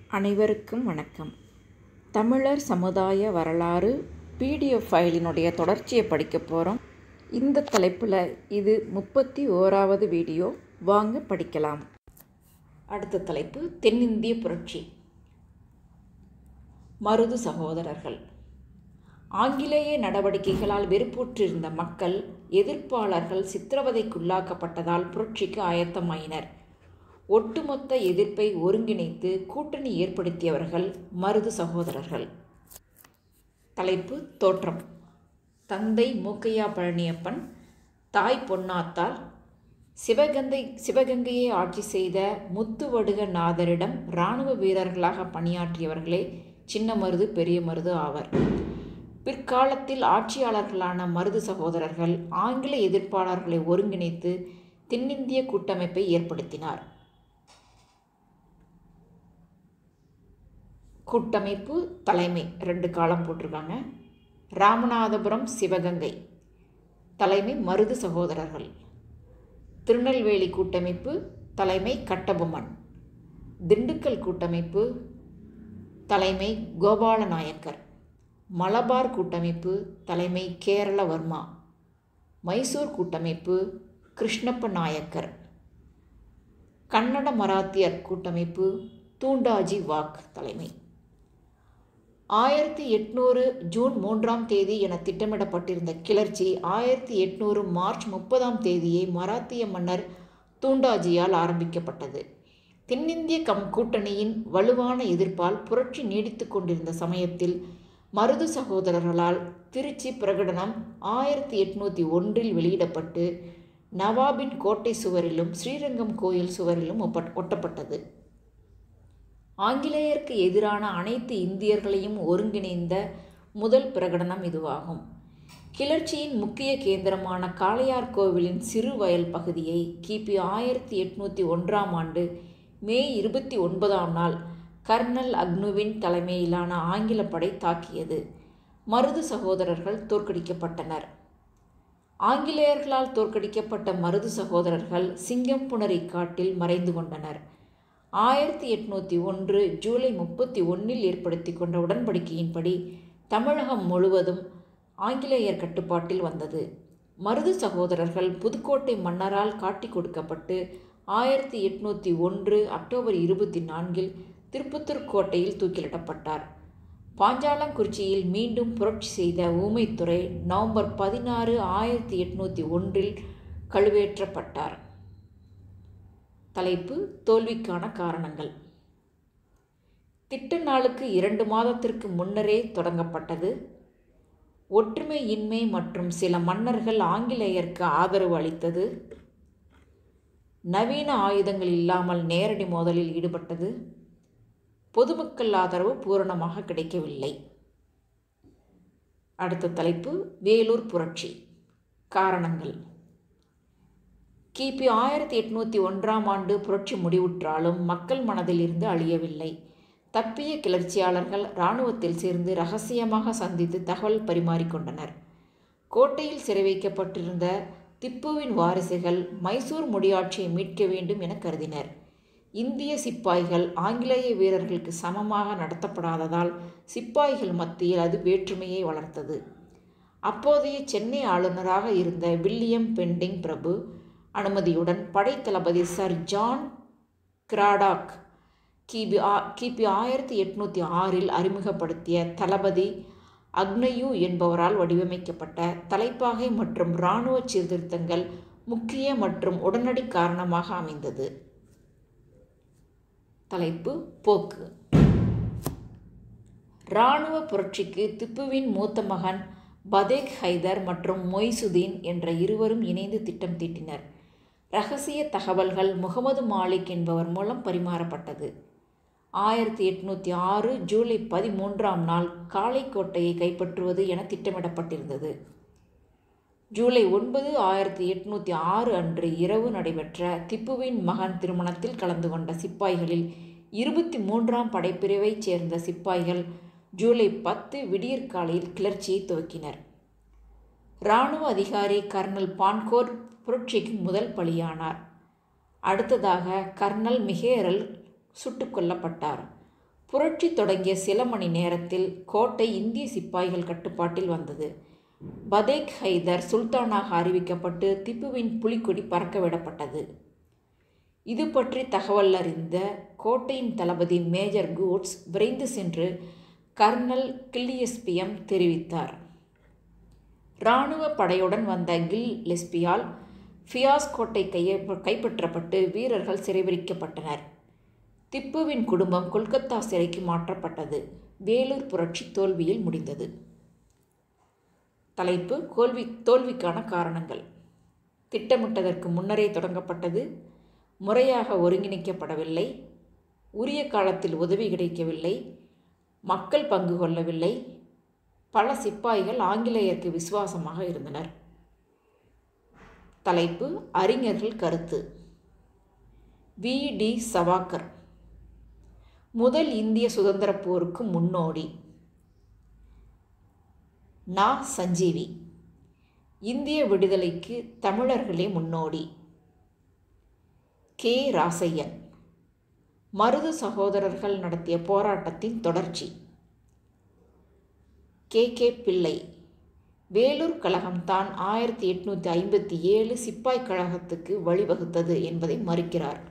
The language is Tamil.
அனைவருக்கும் வணக்கம் தமிழர் சமுதாய வரலாறு பிடிஎஃப் ஃபைலினுடைய தொடர்ச்சியை படிக்க போகிறோம் இந்த தலைப்பில் இது முப்பத்தி ஓராவது வீடியோ வாங்க படிக்கலாம் அடுத்த தலைப்பு தென்னிந்திய புரட்சி மருது சகோதரர்கள் ஆங்கிலேய நடவடிக்கைகளால் வெறுப்புற்றிருந்த மக்கள் எதிர்ப்பாளர்கள் சித்திரவதைக்குள்ளாக்கப்பட்டதால் புரட்சிக்கு ஆயத்தமாயினர் ஒட்டுமொத்த எதிர்ப்பை ஒருங்கிணைத்து கூட்டணி ஏற்படுத்தியவர்கள் மருது சகோதரர்கள் தலைப்பு தோற்றம் தந்தை மூக்கையா பழனியப்பன் தாய் பொன்னாத்தால் சிவகங்கை சிவகங்கையை ஆட்சி செய்த முத்துவடுக நாதரிடம் இராணுவ வீரர்களாக பணியாற்றியவர்களே சின்ன மருது பெரிய மருது ஆவர் பிற்காலத்தில் ஆட்சியாளர்களான மருது சகோதரர்கள் ஆங்கில எதிர்ப்பாளர்களை ஒருங்கிணைத்து தென்னிந்திய கூட்டமைப்பை ஏற்படுத்தினார் கூட்டமைப்பு தலைமை ரெண்டு காலம் போட்டிருக்காங்க ராமநாதபுரம் சிவகங்கை தலைமை மருது சகோதரர்கள் திருநெல்வேலி கூட்டமைப்பு தலைமை கட்டபொம்மன் திண்டுக்கல் கூட்டமைப்பு தலைமை கோபால நாயக்கர் மலபார் கூட்டமைப்பு தலைமை கேரளவர்மா மைசூர் கூட்டமைப்பு கிருஷ்ணப்ப நாயக்கர் கன்னட மராத்தியர் கூட்டமைப்பு தூண்டாஜி வாக் தலைமை ஆயிரத்தி எட்நூறு ஜூன் மூன்றாம் தேதி என திட்டமிடப்பட்டிருந்த கிளர்ச்சி ஆயிரத்தி எட்நூறு மார்ச் முப்பதாம் தேதியே மராத்திய மன்னர் தூண்டாஜியால் ஆரம்பிக்கப்பட்டது தென்னிந்திய கம் கூட்டணியின் வலுவான எதிர்ப்பால் புரட்சி நீடித்து கொண்டிருந்த சமயத்தில் மருது சகோதரர்களால் திருச்சி பிரகடனம் ஆயிரத்தி எட்நூற்றி ஒன்றில் வெளியிடப்பட்டு நவாபின் கோட்டை சுவரிலும் ஸ்ரீரங்கம் கோயில் சுவரிலும் ஒட்டப்பட்டது ஆங்கிலேயருக்கு எதிரான அனைத்து இந்தியர்களையும் ஒருங்கிணைந்த முதல் பிரகடனம் இதுவாகும் கிளர்ச்சியின் முக்கிய கேந்திரமான காளையார் கோவிலின் சிறு வயல் பகுதியை கிபி ஆயிரத்தி எட்நூற்றி ஒன்றாம் ஆண்டு மே இருபத்தி ஒன்பதாம் நாள் கர்னல் அக்னுவின் தலைமையிலான ஆங்கில படை தாக்கியது மருது சகோதரர்கள் தோற்கடிக்கப்பட்டனர் ஆங்கிலேயர்களால் தோற்கடிக்கப்பட்ட மருது சகோதரர்கள் சிங்கம்புணரி காட்டில் மறைந்து கொண்டனர் ஆயிரத்தி எட்நூற்றி ஒன்று ஜூலை முப்பத்தி ஒன்றில் ஏற்படுத்தி கொண்ட உடன்படிக்கையின்படி தமிழகம் முழுவதும் ஆங்கிலேயர் கட்டுப்பாட்டில் வந்தது மருது சகோதரர்கள் புதுக்கோட்டை மன்னரால் காட்டி கொடுக்கப்பட்டு ஆயிரத்தி எட்நூற்றி ஒன்று அக்டோபர் இருபத்தி நான்கில் திருப்பத்தூர் கோட்டையில் தூக்கிலிடப்பட்டார் பாஞ்சாலங்குறிச்சியில் மீண்டும் புரட்சி செய்த ஊமைத்துறை நவம்பர் பதினாறு ஆயிரத்தி எட்நூற்றி ஒன்றில் கழுவேற்றப்பட்டார் தலைப்பு தோல்விக்கான காரணங்கள் திட்ட நாளுக்கு இரண்டு மாதத்திற்கு முன்னரே தொடங்கப்பட்டது ஒற்றுமை இன்மை மற்றும் சில மன்னர்கள் ஆங்கிலேயருக்கு ஆதரவு அளித்தது நவீன ஆயுதங்கள் இல்லாமல் நேரடி மோதலில் ஈடுபட்டது பொதுமக்கள் ஆதரவு பூரணமாக கிடைக்கவில்லை அடுத்த தலைப்பு வேலூர் புரட்சி காரணங்கள் கிபி ஆயிரத்தி எட்நூற்றி ஒன்றாம் ஆண்டு புரட்சி முடிவுற்றாலும் மக்கள் மனதில் இருந்து அழியவில்லை தப்பிய கிளர்ச்சியாளர்கள் இராணுவத்தில் சேர்ந்து ரகசியமாக சந்தித்து தகவல் பரிமாறிக்கொண்டனர் கோட்டையில் சிறை வைக்கப்பட்டிருந்த திப்புவின் வாரிசுகள் மைசூர் முடியாட்சியை மீட்க வேண்டும் என கருதினர் இந்திய சிப்பாய்கள் ஆங்கிலேய வீரர்களுக்கு சமமாக நடத்தப்படாததால் சிப்பாய்கள் மத்தியில் அது வேற்றுமையை வளர்த்தது அப்போதைய சென்னை ஆளுநராக இருந்த வில்லியம் பெண்டிங் பிரபு அனுமதியுடன் படைத்தளபதி சர் ஜான் கிராடாக் கிபி ஆ கிபி ஆயிரத்தி எட்நூற்றி ஆறில் அறிமுகப்படுத்திய தளபதி அக்னயு என்பவரால் வடிவமைக்கப்பட்ட தலைப்பாகை மற்றும் இராணுவ சீர்திருத்தங்கள் முக்கிய மற்றும் உடனடி காரணமாக அமைந்தது தலைப்பு போக்கு இராணுவ புரட்சிக்கு திப்புவின் மூத்த மகன் பதேக் ஹைதர் மற்றும் மொய்சுதீன் என்ற இருவரும் இணைந்து திட்டம் தீட்டினர் ரகசிய தகவல்கள் முகமது மாலிக் என்பவர் மூலம் பரிமாறப்பட்டது ஆயிரத்தி எட்நூற்றி ஆறு ஜூலை பதிமூன்றாம் நாள் காளைக்கோட்டையை கைப்பற்றுவது என திட்டமிடப்பட்டிருந்தது ஜூலை ஒன்பது ஆயிரத்தி எட்நூற்றி ஆறு அன்று இரவு நடைபெற்ற திப்புவின் மகன் திருமணத்தில் கலந்து கொண்ட சிப்பாய்களில் இருபத்தி மூன்றாம் படைப்பிரிவைச் சேர்ந்த சிப்பாய்கள் ஜூலை பத்து விடியற்காலையில் கிளர்ச்சியை துவக்கினர் இராணுவ அதிகாரி கர்னல் பான்கோர் புரட்சிக்கு முதல் பலியானார் அடுத்ததாக கர்னல் மிகேரல் சுட்டுக் கொல்லப்பட்டார் புரட்சி தொடங்கிய சில மணி நேரத்தில் கோட்டை இந்திய சிப்பாய்கள் கட்டுப்பாட்டில் வந்தது பதேக் ஹைதர் சுல்தானாக அறிவிக்கப்பட்டு திப்புவின் புலிக்கொடி பறக்கவிடப்பட்டது இது பற்றி தகவல் அறிந்த கோட்டையின் தளபதி மேஜர் கூட்ஸ் விரைந்து சென்று கர்னல் கில்லியஸ்பியம் தெரிவித்தார் இராணுவ படையுடன் வந்த கில் லெஸ்பியால் ஃபியாஸ் கோட்டை கைய கைப்பற்றப்பட்டு வீரர்கள் சிறைபிடிக்கப்பட்டனர் திப்புவின் குடும்பம் கொல்கத்தா சிறைக்கு மாற்றப்பட்டது வேலூர் புரட்சி தோல்வியில் முடிந்தது தலைப்பு கோல்வி தோல்விக்கான காரணங்கள் திட்டமிட்டதற்கு முன்னரே தொடங்கப்பட்டது முறையாக ஒருங்கிணைக்கப்படவில்லை உரிய காலத்தில் உதவி கிடைக்கவில்லை மக்கள் பங்கு கொள்ளவில்லை பல சிப்பாய்கள் ஆங்கிலேயருக்கு விசுவாசமாக இருந்தனர் தலைப்பு அறிஞர்கள் கருத்து வி டி சவாக்கர் முதல் இந்திய சுதந்திர போருக்கு முன்னோடி நா சஞ்சீவி இந்திய விடுதலைக்கு தமிழர்களே முன்னோடி கே ராசையன் மருது சகோதரர்கள் நடத்திய போராட்டத்தின் தொடர்ச்சி கே கே பிள்ளை வேலூர் கழகம்தான் ஆயிரத்தி எட்நூற்றி ஐம்பத்தி ஏழு சிப்பாய் கழகத்துக்கு வழிவகுத்தது என்பதை மறுக்கிறார்